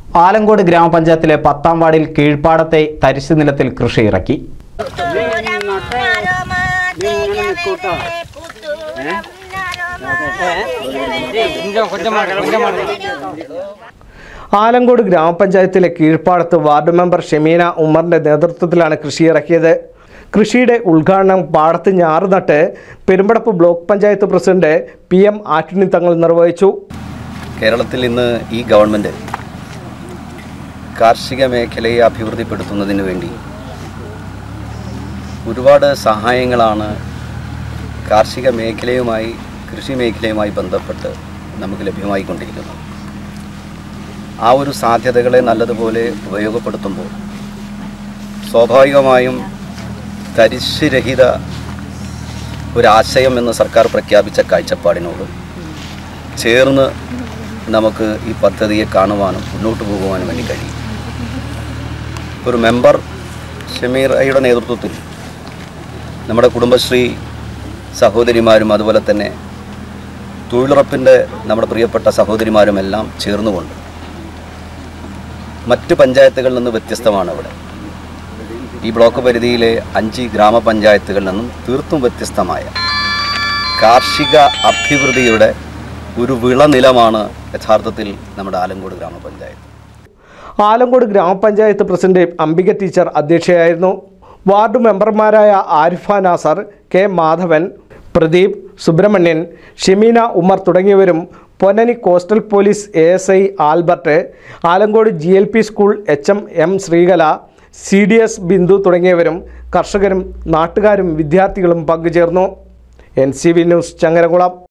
ആലങ്കോട് ഗ്രാമപഞ്ചായത്തിലെ പത്താം വാർഡിൽ കീഴ്പ്പാടത്തെ തരിശു നിലത്തിൽ കൃഷി ഇറക്കി ആലങ്കോട് ഗ്രാമപഞ്ചായത്തിലെ കീഴ്പ്പാടത്ത് വാർഡ് മെമ്പർ ഷെമീന ഉമ്മറിന്റെ നേതൃത്വത്തിലാണ് കൃഷി ഇറക്കിയത് കൃഷിയുടെ ഉദ്ഘാടനം പാടത്ത് ഞാറ് നട്ട് Perumpadappu block panchayat president P M Attuni Thangal നിർവഹിച്ചു കേരളത്തിൽ ഇന്ന് ഈ ഗവൺമെൻറ് കാർഷിക മേഖലയെ അഭിവൃദ്ധിപ്പെടുത്തുന്നതിന് വേണ്ടി ഒരുപാട് സഹായങ്ങളാണ് കാർഷിക മേഖലയുമായി കൃഷി മേഖലയുമായി ബന്ധപ്പെട്ട് നമുക്ക് ലഭ്യമായിക്കൊണ്ടിരിക്കുന്നത് ആ ഒരു സാധ്യതകളെ നല്ലതുപോലെ ഉപയോഗപ്പെടുത്തുമ്പോൾ സ്വാഭാവികമായും തരിശുരഹിത ഒരാശയം എന്ന് സർക്കാർ പ്രഖ്യാപിച്ച കാഴ്ചപ്പാടിനോട് ചേർന്ന് നമുക്ക് ഈ പദ്ധതിയെ കാണുവാനും മുന്നോട്ട് പോകുവാനും വേണ്ടി കഴിയും ഒരു മെമ്പർ ഷമീറയുടെ നേതൃത്വത്തിൽ നമ്മുടെ കുടുംബശ്രീ സഹോദരിമാരും അതുപോലെ തന്നെ തൊഴിലുറപ്പിൻ്റെ നമ്മുടെ പ്രിയപ്പെട്ട സഹോദരിമാരുമെല്ലാം ചേർന്നുകൊണ്ട് മറ്റ് പഞ്ചായത്തുകളിൽ നിന്ന് വ്യത്യസ്തമാണ് ഇവിടെ ഈ ബ്ലോക്ക് പരിധിയിലെ അഞ്ച് ഗ്രാമപഞ്ചായത്തുകളിൽ നിന്നും തീർത്തും വ്യത്യസ്തമായ കാർഷിക അഭിവൃദ്ധിയുടെ ഒരു വിളനിലമാണ് യഥാർത്ഥത്തിൽ നമ്മുടെ ആലങ്കോട് ഗ്രാമപഞ്ചായത്ത് ആലങ്കോട് ഗ്രാമപഞ്ചായത്ത് പ്രസിഡന്റ് അംബിക ടീച്ചർ അധ്യക്ഷയായിരുന്നു വാർഡ് മെമ്പർമാരായ ആരിഫ നാസർ കെ മാധവൻ പ്രദീപ് സുബ്രഹ്മണ്യൻ ഷെമീന ഉമ്മർ തുടങ്ങിയവരും Ponnani coastal police A S I Albert Alankode G L P school H M M Sreekala C D S Bindu തുടങ്ങിയവരും കർഷകരും നാട്ടുകാരും വിദ്യാർത്ഥികളും പങ്കുചേർന്നു N C V news Changaramkulam